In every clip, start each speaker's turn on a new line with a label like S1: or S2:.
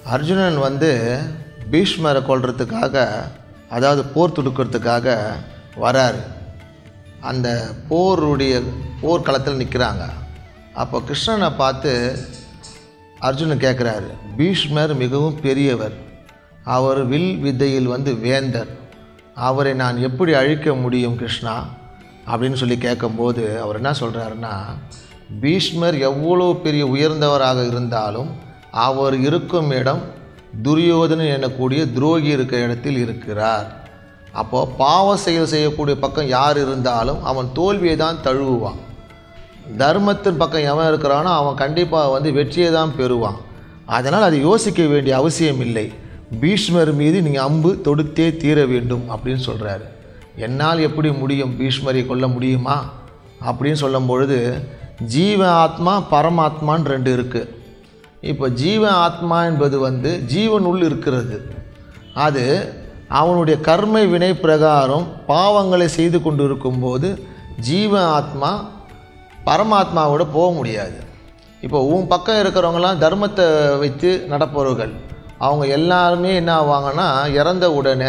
S1: அர்ஜுனன் வந்து பீஷ்மரை கொல்றதுக்காக அதாவது போர் தொடுக்கிறதுக்காக வராரு அந்த போருடைய போர்க்களத்தில் நிற்கிறாங்க அப்போ கிருஷ்ணனை பார்த்து அர்ஜுனன் கேட்குறாரு பீஷ்மர் மிகவும் பெரியவர் அவர் வில் வித்தையில் வந்து வேந்தர் அவரை நான் எப்படி அழிக்க முடியும் கிருஷ்ணா அப்படின்னு சொல்லி கேட்கும்போது அவர் என்ன சொல்கிறாருன்னா பீஷ்மர் எவ்வளோ பெரிய உயர்ந்தவராக இருந்தாலும் அவர் இருக்கும் இடம் துரியோதனன் எனக்கூடிய துரோகி இருக்கிற இடத்தில் இருக்கிறார் அப்போது பாவ செயல் செய்யக்கூடிய பக்கம் யார் இருந்தாலும் அவன் தோல்வியை தான் தழுவுவான் தர்மத்தின் பக்கம் எவன் இருக்கிறானோ அவன் கண்டிப்பாக வந்து வெற்றியை தான் பெறுவான் அதனால் அதை யோசிக்க வேண்டிய அவசியம் இல்லை பீஷ்மர் மீது நீங்கள் அம்பு தொடுத்தே தீர வேண்டும் அப்படின்னு சொல்கிறாரு என்னால் எப்படி முடியும் பீஷ்மரை கொல்ல முடியுமா அப்படின்னு சொல்லும் பொழுது ஜீவ ஆத்மா பரமாத்மான்னு ரெண்டு இருக்குது இப்போ ஜீவ ஆத்மா என்பது வந்து ஜீவனுள் இருக்கிறது அது அவனுடைய கர்ம வினை பிரகாரம் பாவங்களை செய்து கொண்டு இருக்கும்போது ஜீவ ஆத்மா பரமாத்மாவோட போக முடியாது இப்போ உன் பக்கம் இருக்கிறவங்களாம் தர்மத்தை வைத்து நடப்பவர்கள் அவங்க எல்லாருமே என்ன ஆவாங்கன்னா இறந்த உடனே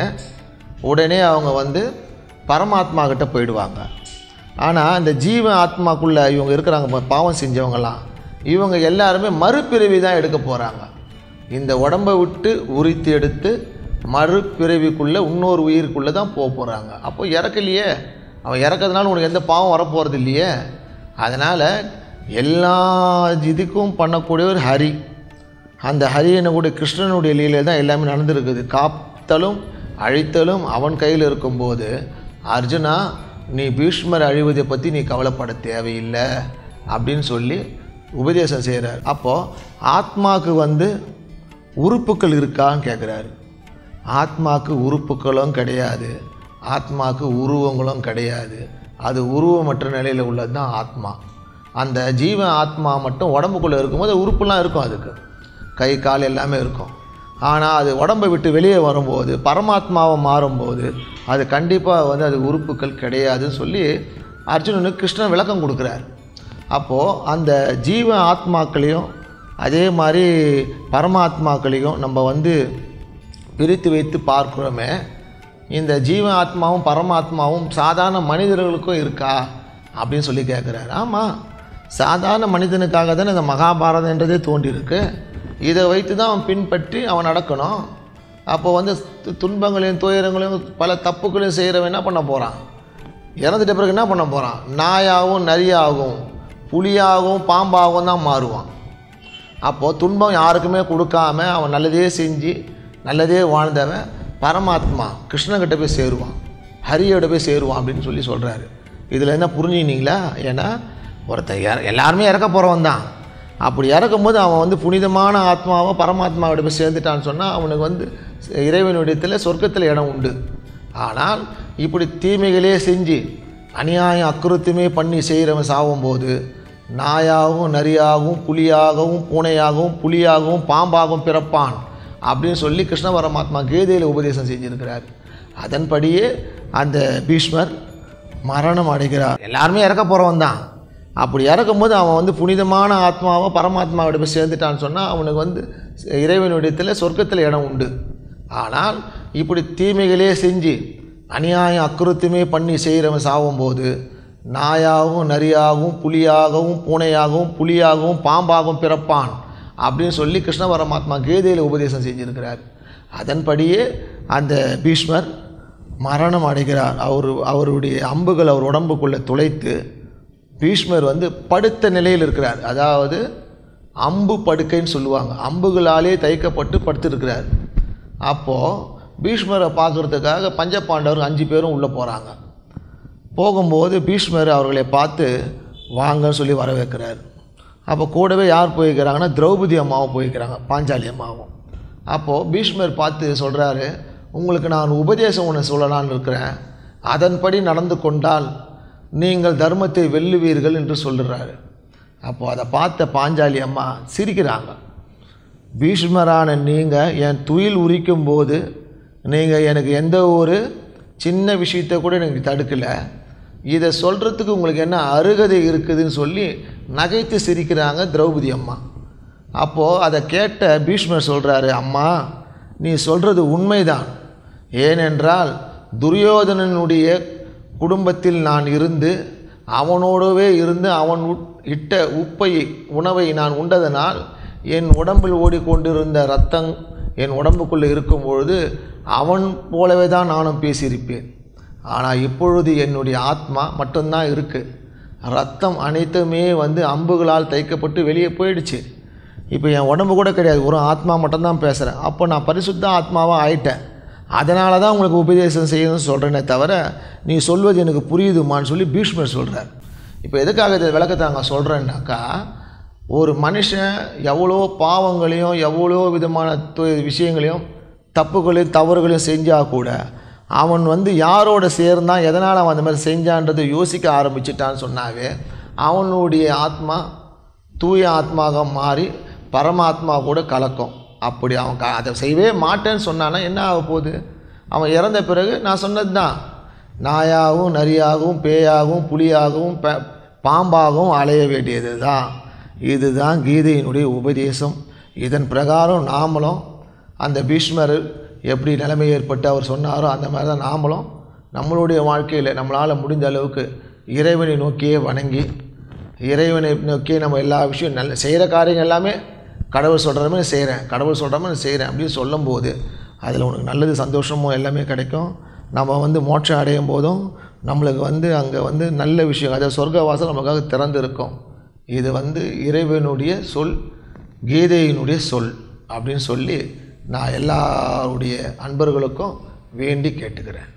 S1: உடனே அவங்க வந்து பரமாத்மா கிட்ட போயிடுவாங்க ஆனால் இந்த ஜீவ ஆத்மாக்குள்ளே இவங்க இருக்கிறாங்க பா- பாவம் செஞ்சவங்கலாம் இவங்க எல்லாருமே மறுபிறவி தான் எடுக்க போகிறாங்க இந்த உடம்பை விட்டு உரித்து எடுத்து மறுபிறவிக்குள்ளே இன்னொரு உயிருக்குள்ளே தான் போக போகிறாங்க அப்போ இறக்கலையே அவன் இறக்கிறதுனால உனக்கு எந்த பாவம் வரப்போகிறது இல்லையே அதனால் எல்லா இதுக்கும் பண்ணக்கூடியவர் ஹரி அந்த ஹரியனுடைய கிருஷ்ணனுடைய லீலையில் தான் எல்லாமே நடந்திருக்குது காத்தலும் அழித்தலும் அவன் கையில் இருக்கும்போது அர்ஜுனா நீ பீஷ்மர் அழிவதை பற்றி நீ கவலைப்பட தேவையில்லை அப்படின்னு சொல்லி உபதேசம் செய்கிறார் அப்போது ஆத்மாவுக்கு வந்து உறுப்புக்கள் இருக்கான்னு கேட்குறாரு ஆத்மாவுக்கு உறுப்புகளும் கிடையாது ஆத்மாவுக்கு உருவங்களும் கிடையாது அது உருவமற்ற நிலையில் உள்ளது தான் ஆத்மா அந்த ஜீவ ஆத்மா மட்டும் உடம்புக்குள்ளே இருக்கும்போது உறுப்புலாம் இருக்கும் அதுக்கு கை கால் எல்லாமே இருக்கும் ஆனால் அது உடம்பை விட்டு வெளியே வரும்போது பரமாத்மாவை மாறும்போது அது கண்டிப்பாக வந்து அது உறுப்புகள் கிடையாதுன்னு சொல்லி அர்ஜுனனுக்கு கிருஷ்ணன் விளக்கம் கொடுக்குறார் அப்போது அந்த ஜீவ ஆத்மாக்களையும் அதே மாதிரி பரமாத்மாக்களையும் நம்ம வந்து பிரித்து வைத்து பார்க்குறோமே இந்த ஜீவ ஆத்மாவும் பரமாத்மாவும் சாதாரண மனிதர்களுக்கும் இருக்கா அப்படின்னு சொல்லி கேட்குறாரு ஆமாம் சாதாரண மனிதனுக்காக தானே இந்த மகாபாரதம் என்றதே தோன்றியிருக்கு இதை வைத்து தான் அவன் பின்பற்றி அவன் நடக்கணும் அப்போ வந்து து- துன்பங்களையும் துயரங்களையும் பல தப்புகளையும் செய்கிறவன் என்ன பண்ண போகிறான் இறந்துட்ட பிறகு என்ன பண்ண போகிறான் நாயாகவும் நரியாகவும் புலியாகவும் பாம்பாகவும் தான் மாறுவான் அப்போது துன்பம் யாருக்குமே கொடுக்காம அவன் நல்லதே செஞ்சு நல்லதே வாழ்ந்தவன் பரமாத்மா கிருஷ்ணகிட்ட போய் சேருவான் ஹரியோட போய் சேருவான் அப்படின்னு சொல்லி சொல்கிறாரு இதில் என்ன புரிஞ்சுக்கினீங்களா ஏன்னா ஒருத்தன் இற எல்லாருமே இறக்க போகிறவன் தான் அப்படி இறக்கும்போது அவன் வந்து புனிதமான ஆத்மாவை பரமாத்மாவோட போய் சேர்ந்துட்டான்னு சொன்னால் அவனுக்கு வந்து இறைவனுடையத்தில் சொர்க்கத்தில் இடம் உண்டு ஆனால் இப்படி தீமைகளே செஞ்சு அநியாயம் அக்கிருத்தமே பண்ணி செய்கிறவன் சாகும்போது நாயாகவும் நரியாகவும் புலியாகவும் பூனையாகவும் புலியாகவும் பாம்பாகவும் பிறப்பான் அப்படின்னு சொல்லி கிருஷ்ண பரமாத்மா கீதையில் உபதேசம் செஞ்சிருக்கிறார் அதன்படியே அந்த பீஷ்மர் மரணம் அடைகிறார் எல்லாருமே இறக்க போகிறவன் தான் அப்படி இறக்கும்போது அவன் வந்து புனிதமான ஆத்மாவை பரமாத்மாவோட போய் சேர்ந்துட்டான்னு சொன்னால் அவனுக்கு வந்து இறைவனுடையத்தில் சொர்க்கத்தில் இடம் உண்டு ஆனால் இப்படி தீமைகளே செஞ்சு அநியாயம் அக்கிருத்தமே பண்ணி செய்கிறவன் சாகும்போது நாயாகவும் நரியாகவும் புலியாகவும் பூனையாகவும் புலியாகவும் பாம்பாகவும் பிறப்பான் அப்படின்னு சொல்லி கிருஷ்ண பரமாத்மா கீதையில் உபதேசம் செஞ்சிருக்கிறார் அதன்படியே அந்த பீஷ்மர் மரணம் அடைகிறார் அவர் அவருடைய அம்புகள் அவர் உடம்புக்குள்ளே துளைத்து பீஷ்மர் வந்து படுத்த நிலையில் இருக்கிறார் அதாவது அம்பு படுக்கைன்னு சொல்லுவாங்க அம்புகளாலே தைக்கப்பட்டு படுத்திருக்கிறார் அப்போது பீஷ்மரை பார்க்குறதுக்காக பஞ்சபாண்டவர் அஞ்சு பேரும் உள்ளே போகிறாங்க போகும்போது பீஷ்மர் அவர்களை பார்த்து வாங்கன்னு சொல்லி வரவேற்கிறார் அப்போ கூடவே யார் போயிருக்கிறாங்கன்னா திரௌபதி அம்மாவும் போயிருக்கிறாங்க பாஞ்சாலி அம்மாவும் அப்போது பீஷ்மர் பார்த்து சொல்கிறாரு உங்களுக்கு நான் உபதேசம் ஒன்று சொல்லலான்னு இருக்கிறேன் அதன்படி நடந்து கொண்டால் நீங்கள் தர்மத்தை வெல்லுவீர்கள் என்று சொல்லுறாரு அப்போது அதை பார்த்த பாஞ்சாலி அம்மா சிரிக்கிறாங்க பீஷ்மரான நீங்கள் என் துயில் உரிக்கும் போது நீங்கள் எனக்கு எந்த ஒரு சின்ன விஷயத்தை கூட எனக்கு தடுக்கலை இதை சொல்கிறதுக்கு உங்களுக்கு என்ன அருகதை இருக்குதுன்னு சொல்லி நகைத்து சிரிக்கிறாங்க திரௌபதி அம்மா அப்போது அதை கேட்ட பீஷ்மர் சொல்கிறாரு அம்மா நீ சொல்கிறது உண்மைதான் ஏனென்றால் துரியோதனனுடைய குடும்பத்தில் நான் இருந்து அவனோடவே இருந்து அவன் உட்- இட்ட உப்பை உணவை நான் உண்டதனால் என் உடம்பில் ஓடிக்கொண்டிருந்த ரத்தம் என் உடம்புக்குள்ளே இருக்கும் பொழுது அவன் போலவே தான் நானும் பேசியிருப்பேன் ஆனால் இப்பொழுது என்னுடைய ஆத்மா மட்டும்தான் இருக்குது ரத்தம் அனைத்துமே வந்து அம்புகளால் தைக்கப்பட்டு வெளியே போயிடுச்சு இப்போ என் உடம்பு கூட கிடையாது ஒரு ஆத்மா மட்டும்தான் பேசுகிறேன் அப்போ நான் பரிசுத்த ஆத்மாவாக ஆயிட்டேன் அதனால தான் உங்களுக்கு உபதேசம் செய்யணும்னு சொல்கிறேனே தவிர நீ சொல்வது எனக்கு புரியுதுமான்னு சொல்லி பீஷ்மர் சொல்கிறார் இப்போ எதுக்காக இதை விளக்கத்தை நாங்கள் சொல்கிறேன்னாக்கா ஒரு மனுஷன் எவ்வளோ பாவங்களையும் எவ்வளோ விதமான து- விஷயங்களையும் தப்புகளையும் தவறுகளையும் செஞ்சால் கூட அவன் வந்து யாரோட சேர்ந்தான் எதனால் அவன் அந்த மாதிரி செஞ்சான்றதை யோசிக்க ஆரம்பிச்சிட்டான்னு சொன்னாவே அவனுடைய ஆத்மா தூய ஆத்மாக மாறி பரமாத்மா கூட கலக்கும் அப்படி அவன் க- அதை செய்யவே மாட்டேன்னு சொன்னான்னா என்ன ஆக போகுது அவன் இறந்த பிறகு நான் சொன்னது தான் நாயாகவும் நரியாகவும் பேயாகவும் புலியாகவும் ப பாம்பாகவும் அலைய வேண்டியது தான் இதுதான் கீதையினுடைய உபதேசம் இதன் பிரகாரம் நாமளும் அந்த பீஷ்மர் எப்படி நிலைமை ஏற்பட்டு அவர் சொன்னாரோ அந்த மாதிரி தான் நாமளும் நம்மளுடைய வாழ்க்கையில் நம்மளால் முடிஞ்ச அளவுக்கு இறைவனை நோக்கியே வணங்கி இறைவனை நோக்கி நம்ம எல்லா விஷயம் நல்ல செய்கிற காரியங்கள் எல்லாமே கடவுள் சொல்கிற மாதிரி செய்கிறேன் கடவுள் சொல்கிற மாதிரி செய்கிறேன் அப்படின்னு சொல்லும்போது அதில் உனக்கு நல்லது சந்தோஷமும் எல்லாமே கிடைக்கும் நம்ம வந்து மோட்சம் அடையும் போதும் நம்மளுக்கு வந்து அங்கே வந்து நல்ல விஷயம் அதாவது சொர்க்க வாசல் நமக்காக திறந்து இருக்கும் இது வந்து இறைவனுடைய சொல் கீதையினுடைய சொல் அப்படின்னு சொல்லி நான் எல்லாருடைய அன்பர்களுக்கும் வேண்டி கேட்டுக்கிறேன்